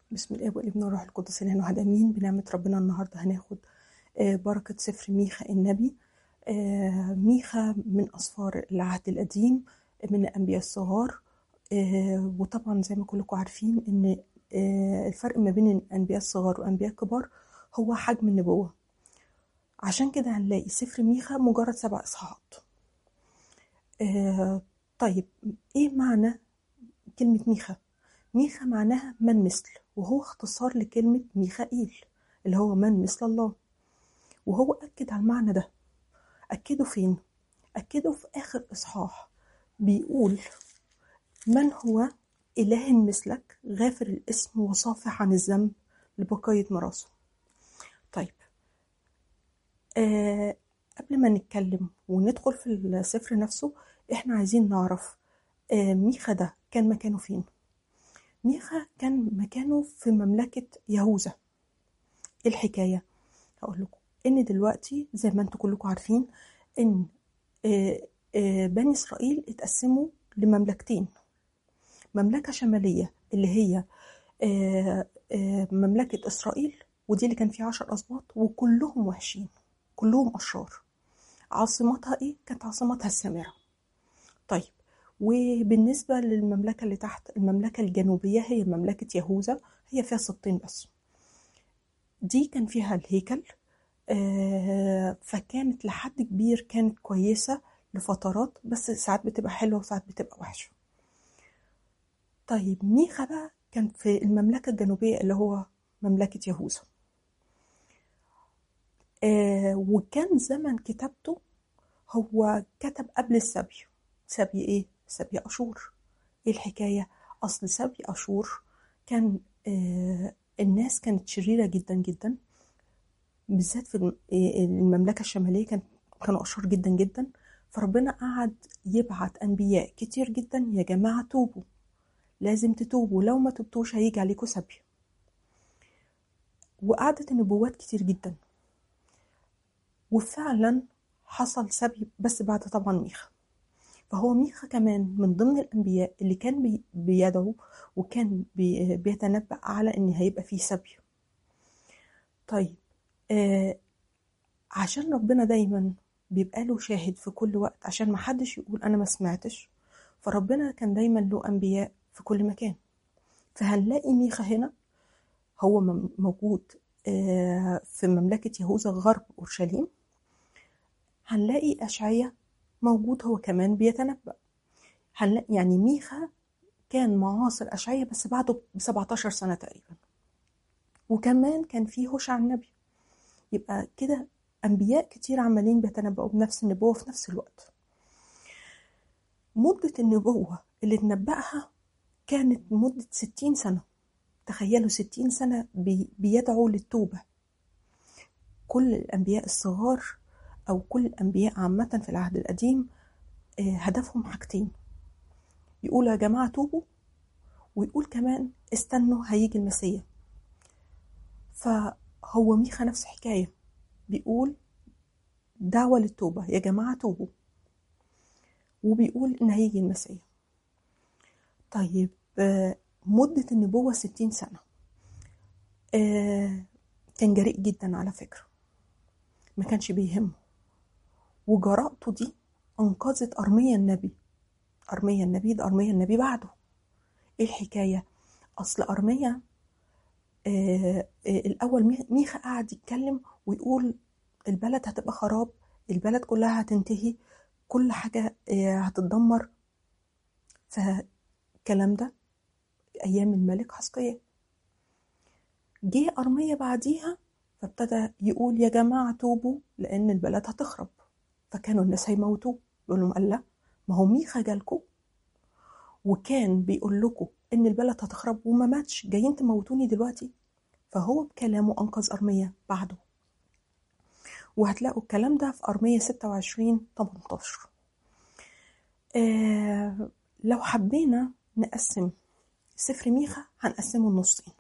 بسم الاب والابن والروح القدس الاله واحد امين بنعمه ربنا النهارده هناخد آه، بركه سفر ميخا النبي آه، ميخا من اسفار العهد القديم من الانبياء الصغار آه، وطبعا زي ما كلكم عارفين ان آه، الفرق ما بين الانبياء الصغار والانبياء الكبار هو حجم النبوه عشان كده هنلاقي سفر ميخا مجرد سبع اصحاحات آه، طيب ايه معنى كلمه ميخا ميخا معناها من مثل وهو اختصار لكلمة ميخائيل اللي هو من مثل الله وهو أكد على المعنى ده أكده فين؟ أكده في آخر إصحاح بيقول من هو إله مثلك غافر الاسم وصافح عن الذنب لبقية مراسه طيب آه قبل ما نتكلم وندخل في السفر نفسه احنا عايزين نعرف آه ميخا ده كان مكانه فين ميخا كان مكانه في مملكة يهوذا ايه الحكاية هقول لكم ان دلوقتي زي ما انتم كلكم عارفين ان آه، آه، بني اسرائيل اتقسموا لمملكتين مملكة شمالية اللي هي آه، آه، مملكة اسرائيل ودي اللي كان فيها عشر اسباط وكلهم وحشين كلهم اشرار عاصمتها ايه كانت عاصمتها السامرة طيب وبالنسبة للمملكة اللي تحت المملكة الجنوبية هي مملكة يهوذا هي فيها سبطين بس دي كان فيها الهيكل آه، فكانت لحد كبير كانت كويسة لفترات بس ساعات بتبقى حلوة وساعات بتبقى وحشة طيب ميخا بقى كان في المملكة الجنوبية اللي هو مملكة يهوذا آه، وكان زمن كتابته هو كتب قبل السبي سبي ايه سبي اشور ايه الحكايه اصل سبي اشور كان آه الناس كانت شريره جدا جدا بالذات في الم- آه، المملكه الشماليه كان كانوا اشرار جدا جدا فربنا قعد يبعت انبياء كتير جدا يا جماعه توبوا لازم تتوبوا لو ما تبتوش هيجي عليكم سبي وقعدت النبوات كتير جدا وفعلا حصل سبي بس بعد طبعا ميخا فهو ميخا كمان من ضمن الأنبياء اللي كان بي- بيدعو وكان بي- بيتنبأ على إن هيبقى فيه سبي طيب آه عشان ربنا دايما بيبقى له شاهد في كل وقت عشان محدش يقول أنا ما سمعتش فربنا كان دايما له أنبياء في كل مكان فهنلاقي ميخا هنا هو م- موجود آه في مملكة يهوذا غرب أورشليم هنلاقي أشعيا موجود هو كمان بيتنبأ هنلاقي يعني ميخا كان معاصر أشعيا بس بعده ب 17 سنة تقريبا وكمان كان فيه هوشع النبي يبقى كده أنبياء كتير عمالين بيتنبأوا بنفس النبوة في نفس الوقت مدة النبوة اللي اتنبأها كانت مدة 60 سنة تخيلوا 60 سنة بي بيدعوا للتوبة كل الأنبياء الصغار أو كل الأنبياء عامة في العهد القديم آه، هدفهم حاجتين يقولوا يا جماعة توبوا ويقول كمان استنوا هيجي المسيح فهو ميخا نفس الحكاية بيقول دعوة للتوبة يا جماعة توبوا وبيقول إن هيجي المسيح طيب آه، مدة النبوة ستين سنة آه، كان جريء جدا على فكرة ما كانش بيهمه وجرأته دي أنقذت أرميا النبي أرميا النبي ده أرميا النبي بعده إيه الحكاية أصل أرميا آه، آه، الأول مي- ميخا قعد يتكلم ويقول البلد هتبقى خراب البلد كلها هتنتهي كل حاجة آه، هتتدمر فالكلام ده أيام الملك حسقية جه أرميا بعديها فابتدى يقول يا جماعة توبوا لأن البلد هتخرب فكانوا الناس هيموتوه يقول لهم قال لا ما هو ميخا جالكم وكان بيقول لكم إن البلد هتخرب وما ماتش جايين تموتوني دلوقتي فهو بكلامه أنقذ أرميا بعده وهتلاقوا الكلام ده في أرمية 26 18 آه لو حبينا نقسم سفر ميخا هنقسمه لنصين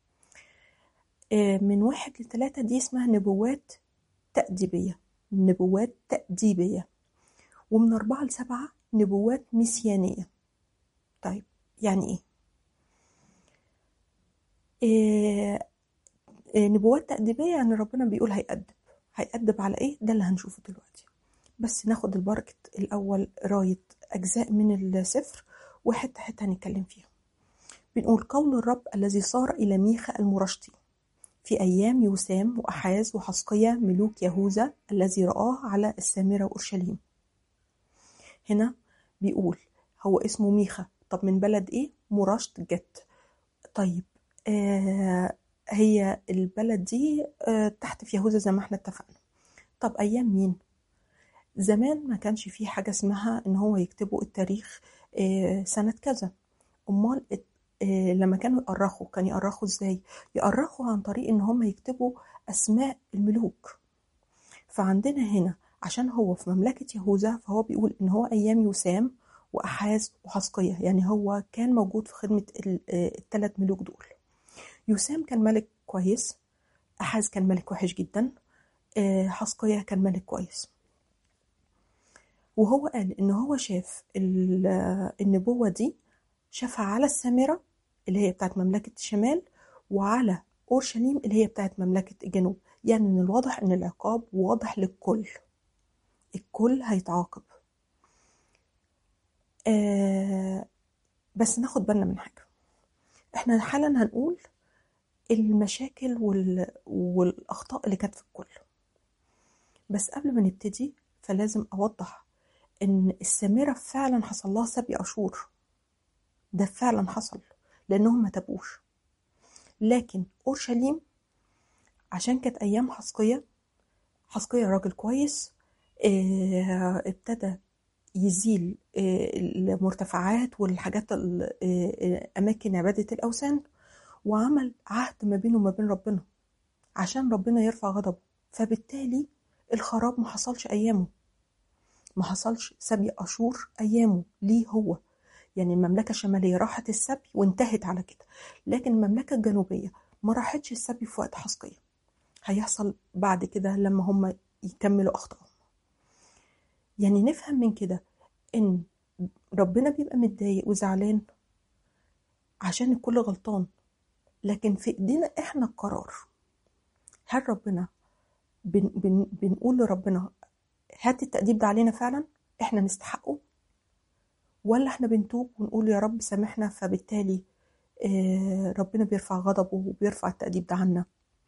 آه من واحد لثلاثة دي اسمها نبوات تأديبية نبوات تأديبية ومن أربعة لسبعة نبوات مسيانية طيب يعني إيه؟ آه، آه، نبوات تأديبية يعني ربنا بيقول هيأدب هيأدب على ايه ده اللي هنشوفه دلوقتي بس ناخد البركة الأول قراية أجزاء من السفر وحتة حتة هنتكلم فيها بنقول قول الرب الذي صار إلى ميخا المرشتي في أيام يوسام وأحاز وحسقية ملوك يهوذا الذي رآه على السامرة وأورشليم هنا بيقول هو اسمه ميخا طب من بلد ايه مرشت جت طيب آه هي البلد دي آه تحت في يهوذا زي ما احنا اتفقنا طب ايام مين زمان ما كانش فيه حاجة اسمها ان هو يكتبوا التاريخ آه سنة كذا امال الت- آه لما كانوا يؤرخوا كان يؤرخوا ازاي يؤرخوا عن طريق ان هم يكتبوا اسماء الملوك فعندنا هنا عشان هو في مملكة يهوذا فهو بيقول إن هو أيام يوسام وأحاز وحسقية يعني هو كان موجود في خدمة الثلاث ملوك دول يوسام كان ملك كويس أحاز كان ملك وحش جدا آه، حسقية كان ملك كويس وهو قال إن هو شاف ال- آه، النبوة دي شافها على السامرة اللي هي بتاعت مملكة الشمال وعلى أورشليم اللي هي بتاعت مملكة الجنوب يعني من الواضح إن العقاب واضح للكل الكل هيتعاقب آه بس ناخد بالنا من حاجة احنا حالا هنقول المشاكل وال... والأخطاء اللي كانت في الكل بس قبل ما نبتدي فلازم أوضح إن السامرة فعلا حصل لها سبي أشور ده فعلا حصل لأنهم ما تابوش لكن أورشليم عشان كانت أيام حسقية حسقية راجل كويس آه، ابتدى يزيل آه، المرتفعات والحاجات ال- آه، أماكن عبادة الأوثان وعمل عهد ما بينه وما بين ربنا عشان ربنا يرفع غضبه فبالتالي الخراب ما حصلش أيامه ما حصلش سبي أشور أيامه ليه هو يعني المملكة الشمالية راحت السبي وانتهت على كده لكن المملكة الجنوبية ما راحتش السبي في وقت حسقية هيحصل بعد كده لما هم يكملوا أخطائهم يعني نفهم من كده إن ربنا بيبقى متضايق وزعلان عشان الكل غلطان لكن في إيدينا إحنا القرار هل ربنا بن بن بنقول لربنا هات التأديب ده علينا فعلا إحنا نستحقه ولا إحنا بنتوب ونقول يا رب سامحنا فبالتالي آه، ربنا بيرفع غضبه وبيرفع التأديب ده عنا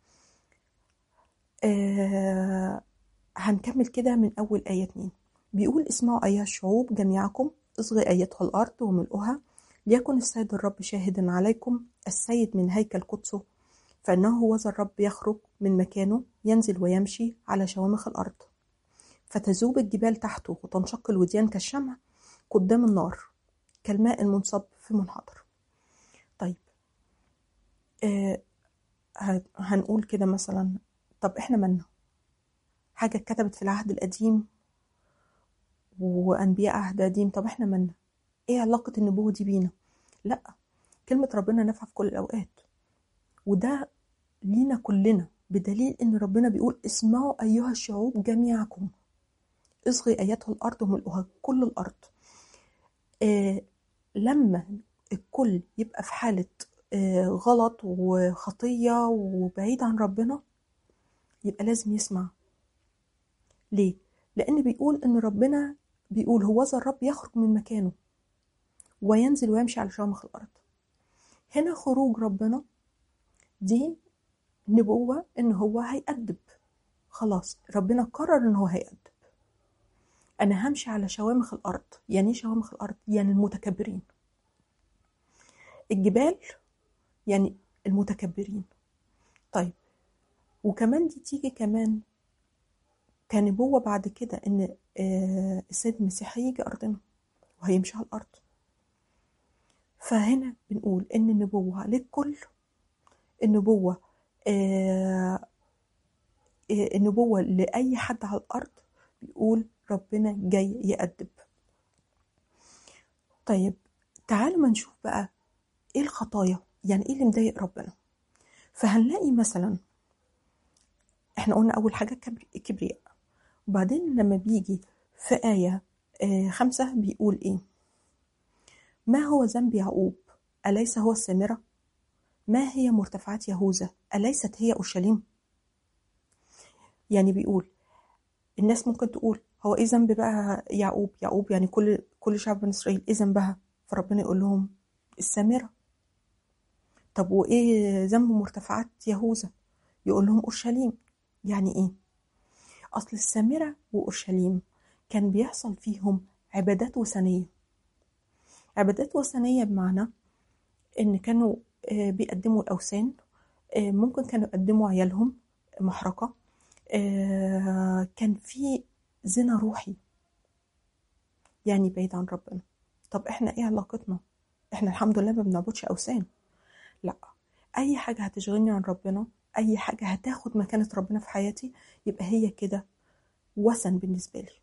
آه، هنكمل كده من أول آية اتنين بيقول اسمعوا أيها الشعوب جميعكم اصغي أيتها الأرض وملؤها ليكن السيد الرب شاهدا عليكم السيد من هيكل قدسه فإنه هو ذا الرب يخرج من مكانه ينزل ويمشي على شوامخ الأرض فتذوب الجبال تحته وتنشق الوديان كالشمع قدام النار كالماء المنصب في منحدر طيب آه ه- هنقول كده مثلا طب احنا مالنا حاجة اتكتبت في العهد القديم وأنبياء عهد قديم طب احنا مالنا ايه علاقة النبوة دي بينا لا كلمة ربنا نافعة في كل الأوقات وده لينا كلنا بدليل ان ربنا بيقول اسمعوا ايها الشعوب جميعكم اصغي ايتها الارض وملؤها كل الارض آه لما الكل يبقى في حالة آه غلط وخطية وبعيد عن ربنا يبقى لازم يسمع ليه؟ لأن بيقول إن ربنا بيقول هو ذا الرب يخرج من مكانه وينزل ويمشي على شوامخ الأرض هنا خروج ربنا دي نبوة إن هو هيأدب خلاص ربنا قرر إن هو هيأدب أنا همشي على شوامخ الأرض يعني إيه شوامخ الأرض؟ يعني المتكبرين الجبال يعني المتكبرين طيب وكمان دي تيجي كمان كنبوة بعد كده إن آه، السيد المسيح هيجي أرضنا وهيمشي على الأرض فهنا بنقول إن النبوة للكل النبوة آه، آه، النبوة لأي حد على الأرض بيقول ربنا جاي يأدب طيب تعالوا ما نشوف بقى إيه الخطايا يعني إيه اللي مضايق ربنا فهنلاقي مثلا إحنا قلنا أول حاجة كبر- الكبرياء وبعدين لما بيجي في آية آه، خمسة بيقول إيه ما هو ذنب يعقوب أليس هو السامرة ما هي مرتفعات يهوذا أليست هي أورشليم يعني بيقول الناس ممكن تقول هو ايه ذنب بقى يعقوب يعقوب يعني كل كل شعب بني اسرائيل ايه ذنبها فربنا يقول لهم السامره طب وايه ذنب مرتفعات يهوذا يقول لهم اورشليم يعني ايه اصل السامره واورشليم كان بيحصل فيهم عبادات وثنيه عبادات وثنيه بمعنى ان كانوا آه، بيقدموا الاوثان آه، ممكن كانوا يقدموا عيالهم محرقه آه، كان في زنا روحي يعني بعيد عن ربنا طب احنا ايه علاقتنا احنا الحمد لله ما بنعبدش اوثان لا اي حاجه هتشغلني عن ربنا اي حاجه هتاخد مكانه ربنا في حياتي يبقى هي كده وثن بالنسبه لي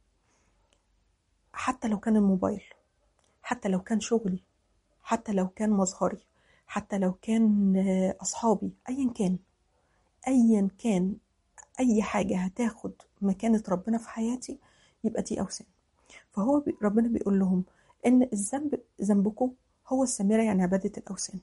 حتى لو كان الموبايل حتى لو كان شغلي حتى لو كان مظهري حتى لو كان آه، اصحابي ايا كان ايا كان اي حاجه هتاخد مكانه ربنا في حياتي يبقى دي اوثان فهو بي ربنا بيقول لهم ان الذنب ذنبكم هو السامره يعني عباده الاوثان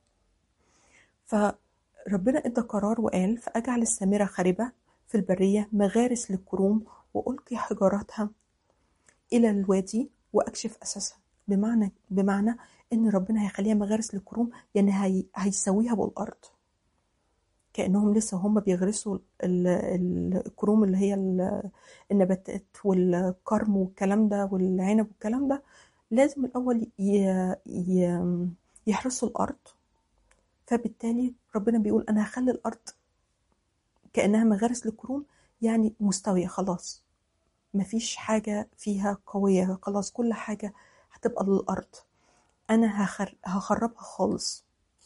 فربنا ادى قرار وقال فاجعل السامره خاربه في البريه مغارس للكروم والقي حجاراتها الى الوادي واكشف اساسها بمعنى بمعنى ان ربنا هيخليها مغارس للكروم يعني هي هيسويها بالارض كانهم لسه هم بيغرسوا ال- ال- الكروم اللي هي ال- النباتات والكرم والكلام ده والعنب والكلام ده لازم الاول ي- ي- يحرسوا الارض فبالتالي ربنا بيقول انا هخلي الارض كانها مغارس للكروم يعني مستويه خلاص مفيش حاجه فيها قويه خلاص كل حاجه هتبقى للارض انا هخر... هخربها خالص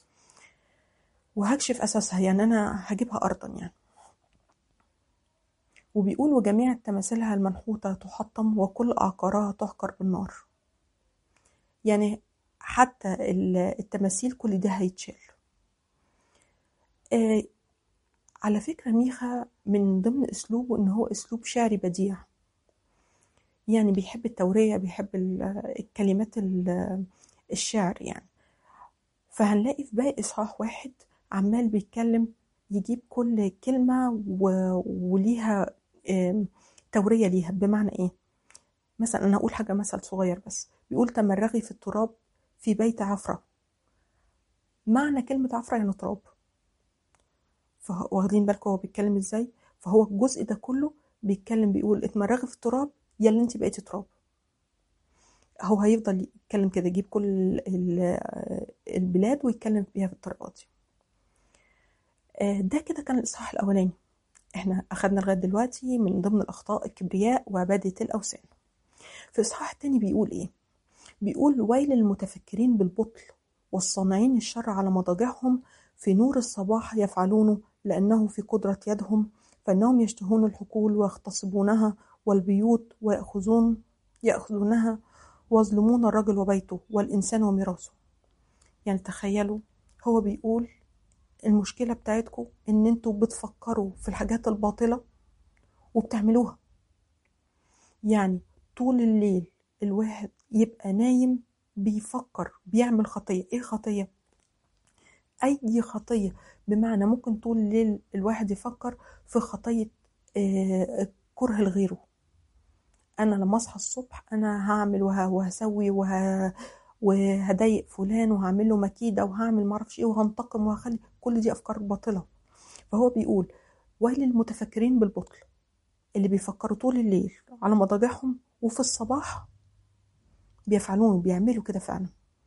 وهكشف اساسها يعني انا هجيبها ارضا يعني وبيقول وجميع تماثيلها المنحوتة تحطم وكل أعقارها تحقر بالنار يعني حتى ال- التماثيل كل ده هيتشال آه على فكرة ميخا من ضمن أسلوبه إن هو أسلوب شعري بديع يعني بيحب التورية بيحب ال- الكلمات ال- الشعر يعني فهنلاقي في باقي إصحاح واحد عمال بيتكلم يجيب كل كلمة و- وليها آم، تورية ليها بمعنى إيه مثلا أنا أقول حاجة مثل صغير بس بيقول تمرغي في التراب في بيت عفرة معنى كلمة عفرة يعني تراب فه- واخدين بالكم هو بيتكلم ازاي فهو الجزء ده كله بيتكلم بيقول اتمرغي في التراب يا اللي انت بقيتي تراب هو هيفضل يتكلم كده يجيب كل ال- البلاد ويتكلم بيها في الطريقة دي آه، ده كده كان الإصحاح الأولاني احنا أخدنا لغاية دلوقتي من ضمن الأخطاء الكبرياء وعبادة الأوثان في الإصحاح التاني بيقول إيه؟ بيقول ويل للمتفكرين بالبطل والصانعين الشر على مضاجعهم في نور الصباح يفعلونه لأنه في قدرة يدهم فإنهم يشتهون الحقول ويغتصبونها والبيوت ويأخذون يأخذونها ويظلمون الرجل وبيته والإنسان وميراثه يعني تخيلوا هو بيقول المشكلة بتاعتكم إن انتوا بتفكروا في الحاجات الباطلة وبتعملوها يعني طول الليل الواحد يبقى نايم بيفكر بيعمل خطية ايه خطية اي خطية بمعنى ممكن طول الليل الواحد يفكر في خطية آه، كره لغيره انا لما اصحى الصبح انا هعمل وه- وهسوي وه... وهضايق فلان وهعمل له مكيدة وهعمل معرفش ايه وهنتقم وهخلي كل دي افكار باطلة فهو بيقول ويل للمتفكرين بالبطل اللي بيفكروا طول الليل على مضاجعهم وفي الصباح بيفعلون بيعملوا كده فعلا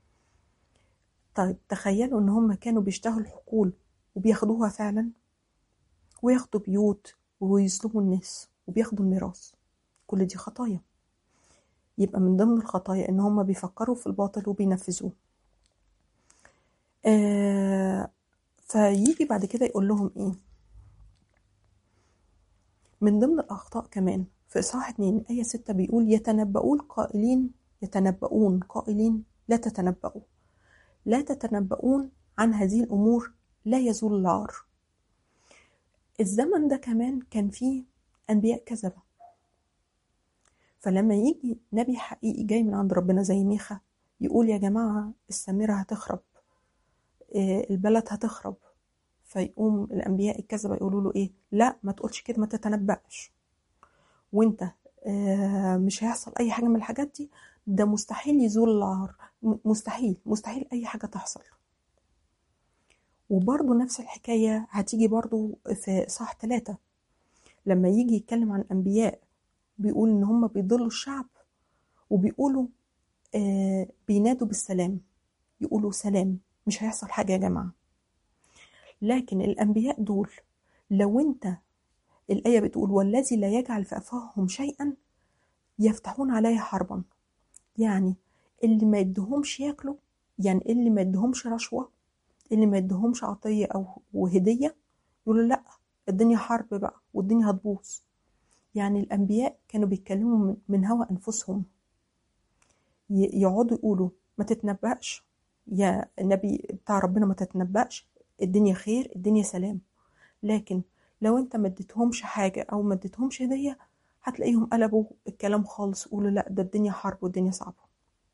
طيب تخيلوا ان هم كانوا بيشتهوا الحقول وبياخدوها فعلا وياخدوا بيوت ويظلموا الناس وبياخدوا الميراث كل دي خطايا يبقى من ضمن الخطايا ان هم بيفكروا في الباطل وبينفذوه آه فيجي بعد كده يقول لهم ايه من ضمن الأخطاء كمان في إصحاح 2 آية 6 بيقول يتنبؤون قائلين يتنبؤون قائلين لا تتنبؤوا لا تتنبؤون عن هذه الأمور لا يزول العار الزمن ده كمان كان فيه أنبياء كذبة فلما يجي نبي حقيقي جاي من عند ربنا زي ميخا يقول يا جماعة السامرة هتخرب آه، البلد هتخرب فيقوم الانبياء الكذبه يقولوا له ايه لا ما تقولش كده ما تتنبأش وانت آه، مش هيحصل اي حاجه من الحاجات دي ده مستحيل يزول العار م- مستحيل مستحيل اي حاجه تحصل وبرضه نفس الحكايه هتيجي برضه في صح ثلاثة لما يجي يتكلم عن انبياء بيقول ان هم بيضلوا الشعب وبيقولوا آه بينادوا بالسلام يقولوا سلام مش هيحصل حاجه يا جماعه لكن الانبياء دول لو انت الايه بتقول والذي لا يجعل في افواههم شيئا يفتحون عليه حربا يعني اللي ما يدهمش ياكلوا يعني اللي ما يدهمش رشوة اللي ما يدهمش عطية أو وهدية يقولوا لا الدنيا حرب بقى والدنيا هتبوظ يعني الأنبياء كانوا بيتكلموا من- من هوى أنفسهم ي- يقعدوا يقولوا ما تتنبأش يا النبي بتاع ربنا ما تتنبأش الدنيا خير الدنيا سلام لكن لو انت ما اديتهمش حاجة او ما اديتهمش هدية هتلاقيهم قلبوا الكلام خالص يقولوا لا ده الدنيا حرب والدنيا صعبة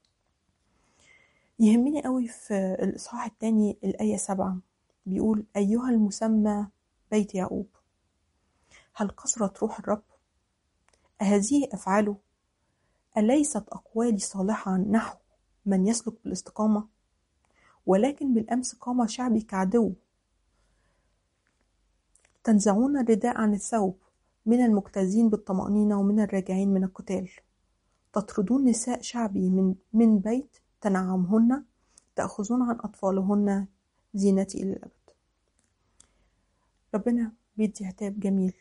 يهمني قوي في الإصحاح الثاني الآية سبعة بيقول أيها المسمى بيت يعقوب هل كثرت روح الرب أهذه أفعاله أليست أقوالي صالحة نحو من يسلك بالاستقامة ولكن بالأمس قام شعبي كعدو تنزعون الرداء عن الثوب من المجتازين بالطمأنينة ومن الراجعين من القتال تطردون نساء شعبي من من بيت تنعمهن تأخذون عن أطفالهن زينتي إلى الأبد ربنا بيدي عتاب جميل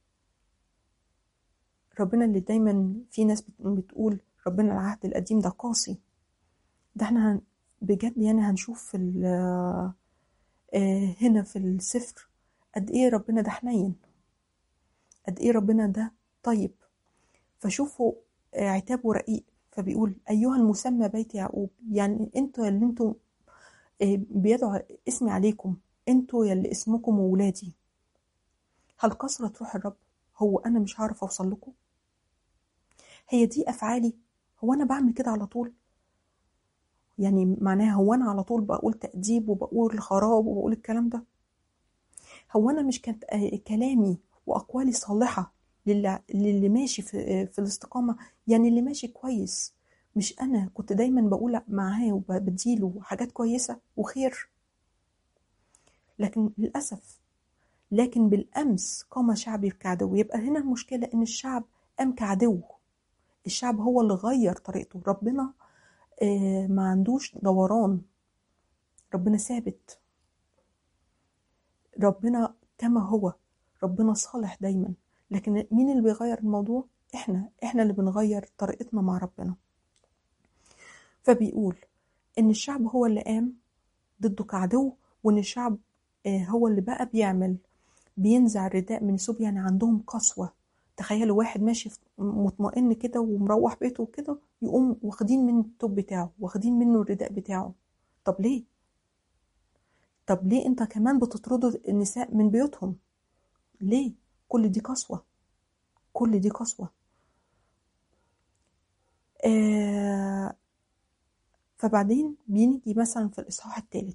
ربنا اللي دايما في ناس بت- بتقول ربنا العهد القديم ده قاسي ده احنا هن- بجد يعني هنشوف في ال- آه، هنا في السفر قد ايه ربنا ده حنين قد ايه ربنا ده طيب فشوفوا آه، عتابه رقيق فبيقول ايها المسمى بيت يعقوب يعني انتوا اللي انتوا آه، بيدعو اسمي عليكم انتوا يلي اسمكم وولادي هل كثرت روح الرب هو انا مش هعرف اوصل لكم هي دي افعالي هو انا بعمل كده على طول يعني معناها هو انا على طول بقول تأديب وبقول خراب وبقول الكلام ده هو انا مش كانت آه، كلامي واقوالي صالحه للي, للي ماشي في, في الاستقامه يعني اللي ماشي كويس مش انا كنت دايما بقول معاه وبديله حاجات كويسه وخير لكن للاسف لكن بالامس قام شعبي كعدو يبقى هنا المشكله ان الشعب قام كعدو الشعب هو اللي غير طريقته ربنا آه، ما عندوش دوران ربنا ثابت ربنا كما هو ربنا صالح دايما لكن مين اللي بيغير الموضوع احنا احنا اللي بنغير طريقتنا مع ربنا فبيقول ان الشعب هو اللي قام ضده كعدو وان الشعب آه، هو اللي بقى بيعمل بينزع الرداء من ثوب يعني عندهم قسوة تخيلوا واحد ماشي في- مطمئن كده ومروح بيته وكده يقوم واخدين منه التوب بتاعه واخدين منه الرداء بتاعه طب ليه طب ليه انت كمان بتطردوا النساء من بيوتهم ليه كل دي قسوة كل دي قسوة آه فبعدين بنيجي مثلا في الإصحاح الثالث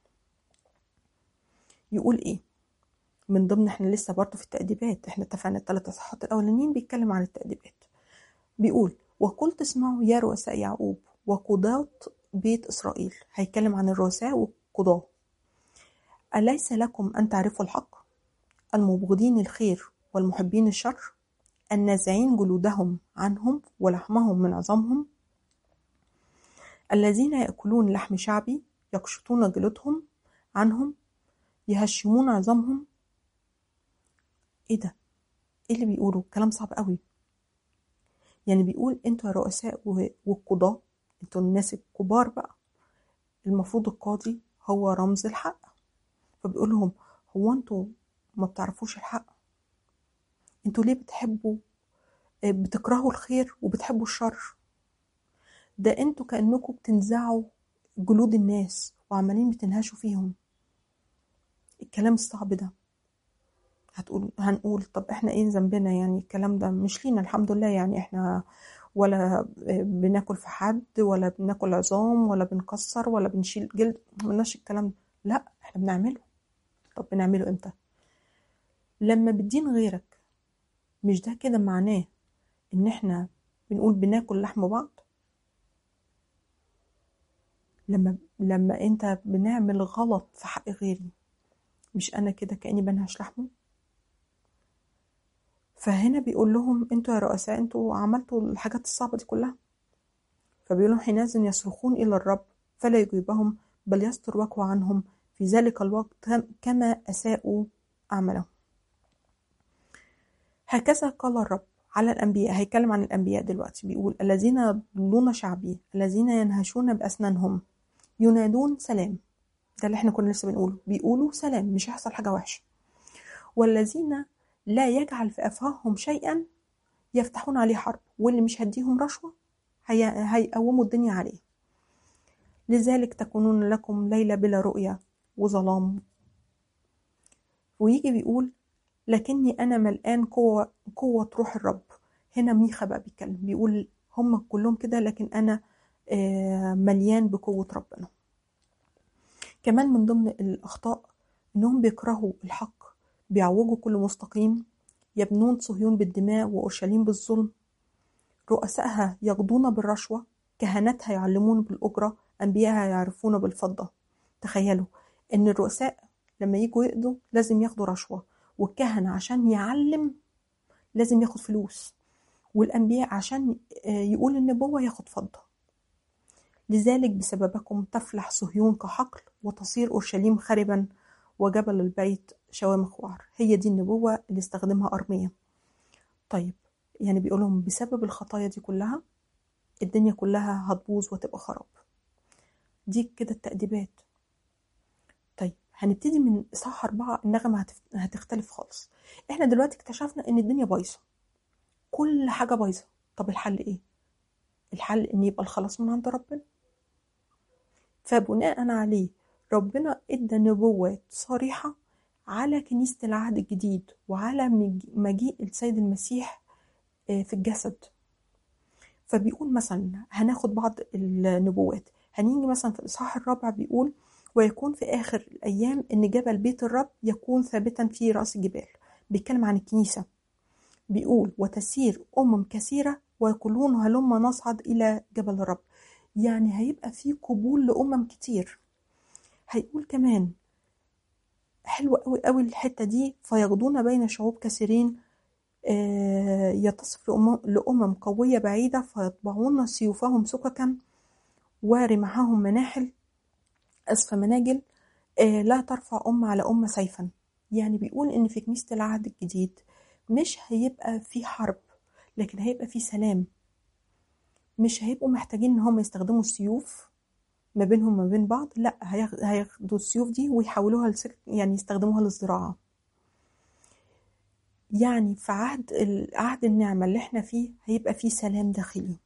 يقول إيه من ضمن احنا لسه برضه في التأديبات احنا اتفقنا الثلاث اصحاحات الاولانيين بيتكلم عن التأديبات بيقول وقلت اسمعوا يا رؤساء يعقوب وقضاة بيت اسرائيل هيتكلم عن الرؤساء والقضاة أليس لكم أن تعرفوا الحق المبغضين الخير والمحبين الشر النازعين جلودهم عنهم ولحمهم من عظامهم الذين يأكلون لحم شعبي يقشطون جلودهم عنهم يهشمون عظامهم ايه ده ايه اللي بيقولوا كلام صعب قوي يعني بيقول انتوا يا رؤساء و- والقضاة انتوا الناس الكبار بقى المفروض القاضي هو رمز الحق فبيقول لهم هو انتوا ما بتعرفوش الحق انتوا ليه بتحبوا آه، بتكرهوا الخير وبتحبوا الشر ده انتوا كأنكم بتنزعوا جلود الناس وعمالين بتنهشوا فيهم الكلام الصعب ده هتقول هنقول طب احنا ايه ذنبنا يعني الكلام ده مش لينا الحمد لله يعني احنا ولا بناكل في حد ولا بناكل عظام ولا بنكسر ولا بنشيل جلد ملناش الكلام ده لا احنا بنعمله طب بنعمله امتى لما بتدين غيرك مش ده كده معناه ان احنا بنقول بناكل لحم بعض لما لما انت بنعمل غلط في حق غيري مش انا كده كاني بنهش لحمه فهنا بيقول لهم انتوا يا رؤساء انتوا عملتوا الحاجات الصعبه دي كلها فبيقولوا حينئذ يصرخون الى الرب فلا يجيبهم بل يستر وجهه عنهم في ذلك الوقت كما اساءوا اعمالهم هكذا قال الرب على الأنبياء هيتكلم عن الأنبياء دلوقتي بيقول الذين يضلون شعبي الذين ينهشون بأسنانهم ينادون سلام ده اللي احنا كنا لسه بنقوله بيقولوا سلام مش هيحصل حاجة وحشة والذين لا يجعل في أفواههم شيئا يفتحون عليه حرب واللي مش هديهم رشوة هي... هيقوموا الدنيا عليه لذلك تكونون لكم ليلة بلا رؤية وظلام ويجي بيقول لكني أنا ملآن قوة قوة روح الرب هنا ميخا بقى بيتكلم بيقول هم كلهم كده لكن أنا مليان بقوة ربنا كمان من ضمن الأخطاء إنهم بيكرهوا الحق بيعوجوا كل مستقيم يبنون صهيون بالدماء وأورشليم بالظلم رؤسائها يقضون بالرشوة كهنتها يعلمون بالأجرة أنبيائها يعرفون بالفضة تخيلوا إن الرؤساء لما يجوا يقضوا لازم ياخدوا رشوة والكهنة عشان يعلم لازم ياخد فلوس والأنبياء عشان يقول النبوة ياخد فضة لذلك بسببكم تفلح صهيون كحقل وتصير أورشليم خربا وجبل البيت شوامخ وعر هي دي النبوة اللي استخدمها أرميا طيب يعني بيقولهم بسبب الخطايا دي كلها الدنيا كلها هتبوظ وتبقى خراب دي كده التأديبات طيب هنبتدي من إصحاح أربعة النغمة هتختلف خالص إحنا دلوقتي اكتشفنا إن الدنيا بايظة كل حاجة بايظة طب الحل إيه؟ الحل إن يبقى الخلاص من عند ربنا فبناء عليه ربنا ادى نبوات صريحة على كنيسة العهد الجديد وعلى مجيء السيد المسيح في الجسد فبيقول مثلا هناخد بعض النبوات هنيجي مثلا في الإصحاح الرابع بيقول ويكون في آخر الأيام إن جبل بيت الرب يكون ثابتا في رأس الجبال بيتكلم عن الكنيسة بيقول وتسير أمم كثيرة ويقولون هلما نصعد إلى جبل الرب يعني هيبقى في قبول لأمم كتير هيقول كمان حلوة قوي قوي الحتة دي فيغضون بين شعوب كثيرين آه يتصف لأمم قوية بعيدة فيطبعون سيوفهم سككا ورمحهم مناحل أسف مناجل آه لا ترفع أمة على أمة سيفا يعني بيقول إن في كنيسة العهد الجديد مش هيبقى في حرب لكن هيبقى في سلام مش هيبقوا محتاجين ان هم يستخدموا السيوف ما بينهم وما بين بعض لا هياخدوا السيوف دي ويحولوها لسك يعني يستخدموها للزراعة يعني في عهد عهد النعمة اللي احنا فيه هيبقى فيه سلام داخلي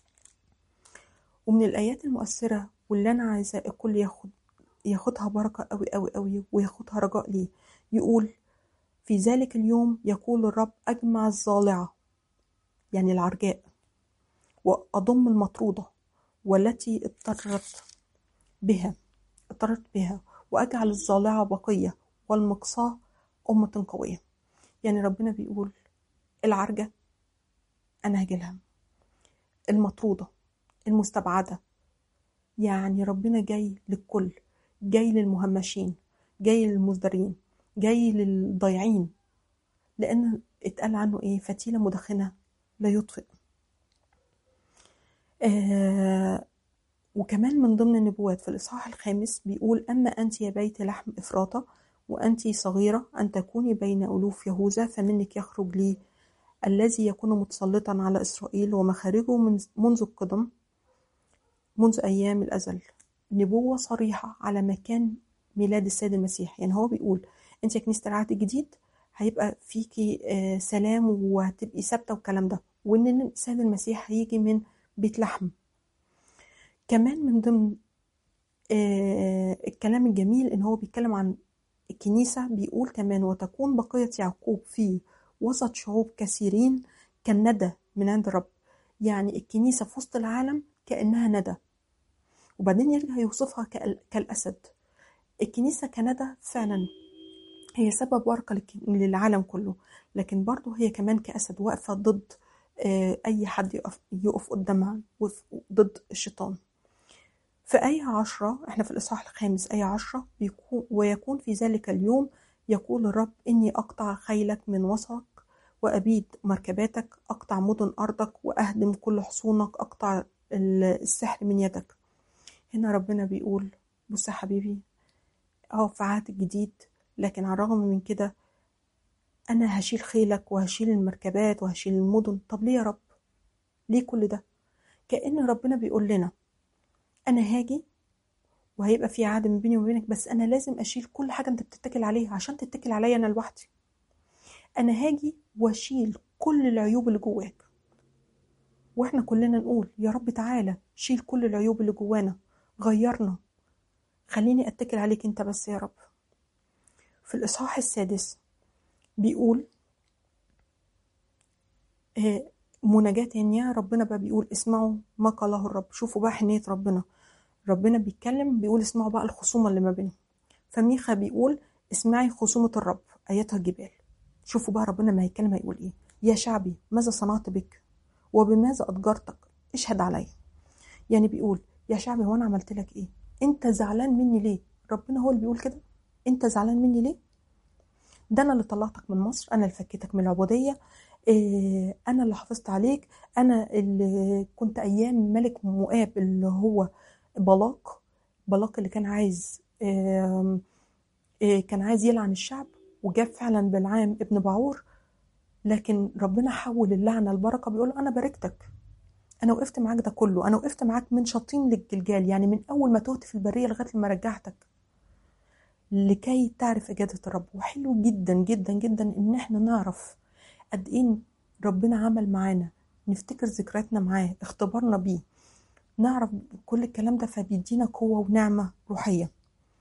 ومن الآيات المؤثرة واللي أنا عايزة الكل ياخد ياخدها بركة قوي قوي قوي وياخدها رجاء ليه يقول في ذلك اليوم يقول الرب أجمع الظالعة يعني العرجاء وأضم المطرودة والتي اضطرت بها اضطرت بها وأجعل الظالعة بقية والمقصاة أمة قوية يعني ربنا بيقول العرجة أنا هجيلها المطرودة المستبعدة يعني ربنا جاي للكل جاي للمهمشين جاي للمزدرين جاي للضايعين لأن اتقال عنه إيه فتيلة مدخنة لا يطفئ آه وكمان من ضمن النبوات في الإصحاح الخامس بيقول أما أنت يا بيت لحم إفراطة وأنت صغيرة أن تكوني بين ألوف يهوذا فمنك يخرج لي الذي يكون متسلطا على إسرائيل ومخارجه منذ القدم منذ أيام الأزل نبوة صريحة على مكان ميلاد السيد المسيح يعني هو بيقول أنت يا كنيسة العهد الجديد هيبقى فيكي آه سلام وهتبقي ثابتة والكلام ده وإن السيد المسيح هيجي من بيت لحم كمان من ضمن آه الكلام الجميل ان هو بيتكلم عن الكنيسة بيقول كمان وتكون بقية يعقوب في وسط شعوب كثيرين كالندى من عند الرب يعني الكنيسة في وسط العالم كأنها ندى وبعدين يرجع يوصفها كالأسد الكنيسة كندى فعلا هي سبب ورقة للك- للعالم كله لكن برضه هي كمان كأسد واقفة ضد آه، أي حد يقف, يقف قدامها وف- ضد الشيطان في آية عشرة احنا في الإصحاح الخامس آية عشرة بيكون ويكون في ذلك اليوم يقول الرب إني أقطع خيلك من وسطك وأبيد مركباتك أقطع مدن أرضك وأهدم كل حصونك أقطع ال- السحر من يدك هنا ربنا بيقول بص يا حبيبي اه في عهد الجديد لكن على الرغم من كده أنا هشيل خيلك وهشيل المركبات وهشيل المدن طب ليه يا رب ليه كل ده كأن ربنا بيقول لنا أنا هاجي وهيبقى في عهد ما بيني وبينك بس أنا لازم أشيل كل حاجة أنت بتتكل عليها عشان تتكل عليا أنا لوحدي أنا هاجي وأشيل كل العيوب اللي جواك وإحنا كلنا نقول يا رب تعالى شيل كل العيوب اللي جوانا غيرنا خليني أتكل عليك أنت بس يا رب في الإصحاح السادس بيقول آه، مناجاة تانية ربنا بقى بيقول اسمعوا ما قاله الرب شوفوا بقى حنية ربنا ربنا بيتكلم بيقول اسمعوا بقى الخصومة اللي ما بينهم فميخا بيقول اسمعي خصومة الرب أيتها الجبال شوفوا بقى ربنا ما هيتكلم هيقول ايه يا شعبي ماذا صنعت بك وبماذا أضجرتك اشهد علي يعني بيقول يا شعبي هو أنا عملت لك ايه انت زعلان مني ليه ربنا هو اللي بيقول كده انت زعلان مني ليه ده انا اللي طلعتك من مصر انا اللي فكيتك من العبوديه إيه، انا اللي حافظت عليك انا اللي كنت ايام ملك مؤاب اللي هو بلاق بلاق اللي كان عايز آم، إيه، كان عايز يلعن الشعب وجاب فعلا بلعام ابن بعور لكن ربنا حول اللعنه البركه بيقول انا باركتك انا وقفت معاك ده كله انا وقفت معاك من شطيم للجلجال يعني من اول ما تهت في البريه لغايه لما رجعتك لكي تعرف إجادة الرب وحلو جدا جدا جدا إن إحنا نعرف قد إيه ربنا عمل معانا نفتكر ذكرياتنا معاه اختبارنا بيه نعرف كل الكلام ده فبيدينا قوة ونعمة روحية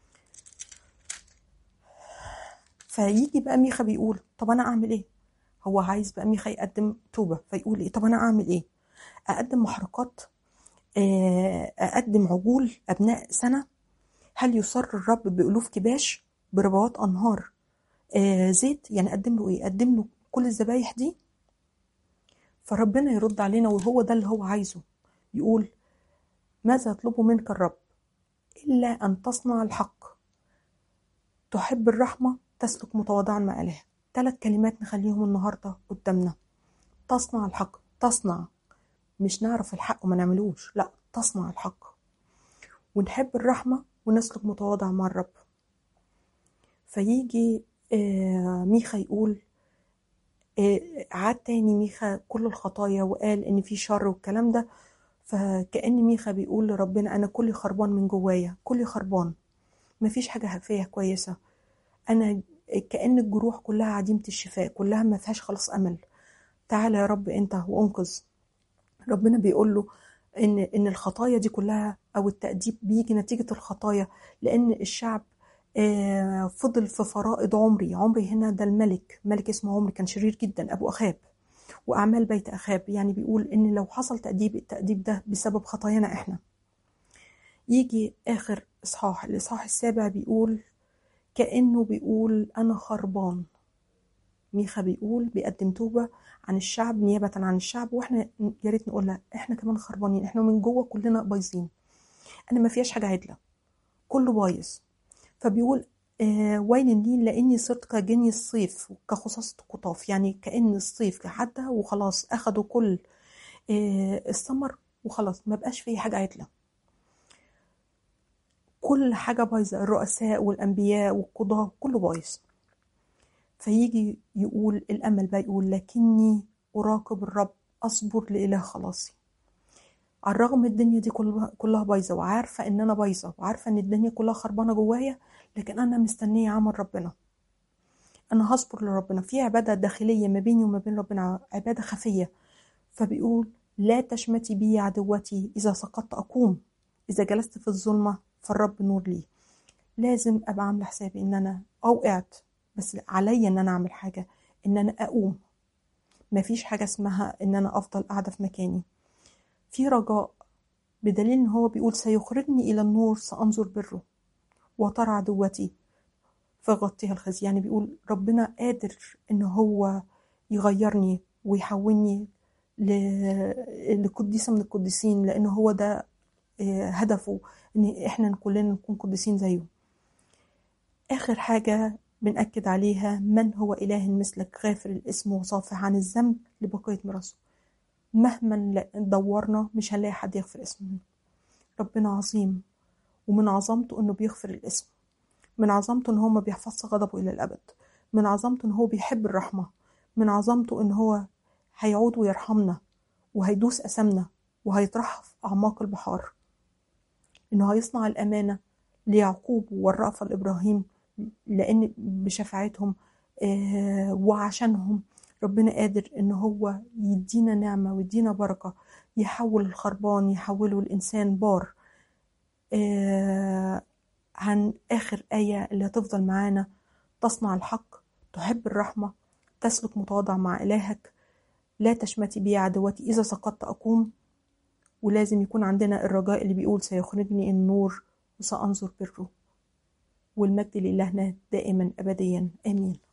فيجي بقى ميخا بيقول طب أنا أعمل إيه هو عايز بقى ميخا يقدم توبة فيقول إيه طب أنا أعمل إيه أقدم محرقات آه، أقدم عجول أبناء سنة هل يسر الرب بألوف كباش بربوات أنهار آه زيت يعني أقدم له إيه أقدم له كل الذبايح دي فربنا يرد علينا وهو ده اللي هو عايزه يقول ماذا يطلب منك الرب إلا أن تصنع الحق تحب الرحمة تسلك متواضعا مع إله ثلاث كلمات نخليهم النهاردة قدامنا تصنع الحق تصنع مش نعرف الحق وما نعملوش لا تصنع الحق ونحب الرحمة ونسلك متواضع مع الرب فيجي آه، ميخا يقول آه، عاد تاني ميخا كل الخطايا وقال ان في شر والكلام ده فكأن ميخا بيقول لربنا انا كلي خربان من جوايا كلي خربان مفيش حاجة فيا كويسة انا كأن الجروح كلها عديمة الشفاء كلها ما فيهاش خلاص امل تعالى يا رب انت وانقذ ربنا بيقول له ان ان الخطايا دي كلها او التأديب بيجي نتيجة الخطايا لان الشعب آه، فضل في فرائض عمري عمري هنا ده الملك ملك اسمه عمري كان شرير جدا ابو اخاب واعمال بيت اخاب يعني بيقول ان لو حصل تأديب التأديب ده بسبب خطايانا احنا يجي اخر اصحاح الاصحاح السابع بيقول كأنه بيقول انا خربان ميخا بيقول بيقدم توبة عن الشعب نيابة عن الشعب واحنا يا ريت نقول لها احنا كمان خربانين احنا من جوه كلنا بايظين انا ما فيهاش حاجة عدلة كله بايظ فبيقول آه ويل لي لاني صرت كجني الصيف كخصاصة قطاف يعني كأن الصيف عدى وخلاص اخدوا كل آه الثمر وخلاص ما بقاش فيه حاجة عدلة كل حاجة بايظة الرؤساء والأنبياء والقضاة كله بايظ فيجي يقول الأمل بقى يقول لكني أراقب الرب أصبر لإله خلاصي على الرغم الدنيا دي كلها كلها بايظة وعارفة إن أنا بايظة وعارفة إن الدنيا كلها خربانة جوايا لكن أنا مستنية عمل ربنا أنا هصبر لربنا في عبادة داخلية ما بيني وما بين ربنا عبادة خفية فبيقول لا تشمتي بي عدوتي إذا سقطت أقوم إذا جلست في الظلمة فالرب نور لي لازم أبقى عاملة حسابي إن أنا أوقعت بس عليا إن أنا أعمل حاجة إن أنا أقوم مفيش حاجة اسمها إن أنا أفضل قاعدة في مكاني في رجاء بدليل إن هو بيقول سيخرجني إلى النور سأنظر بره وترى عدوتي فغطيها الخزي يعني بيقول ربنا قادر ان هو يغيرني ويحولني ل- لقديسة من القديسين لان هو ده آه، هدفه ان احنا كلنا نكون قديسين زيه اخر حاجة بنأكد عليها من هو اله مثلك غافر الاسم وصافح عن الذنب لبقية مراسه مهما لا- دورنا مش هنلاقي حد يغفر اسمه ربنا عظيم ومن عظمته انه بيغفر الاسم من عظمته ان هو ما بيحفظش غضبه الى الابد من عظمته ان هو بيحب الرحمه من عظمته ان هو هيعود ويرحمنا وهيدوس اسامنا وهيطرحها في اعماق البحار انه هيصنع الامانه ليعقوب والرأفة لابراهيم لان بشفاعتهم آه، وعشانهم ربنا قادر ان هو يدينا نعمه ويدينا بركه يحول الخربان يحوله الانسان بار آه، عن آخر آية اللي هتفضل معانا تصنع الحق تحب الرحمة تسلك متواضع مع إلهك لا تشمتي بي عدوتي إذا سقطت أقوم ولازم يكون عندنا الرجاء اللي بيقول سيخرجني النور وسأنظر بره والمجد لإلهنا دائما أبديا آمين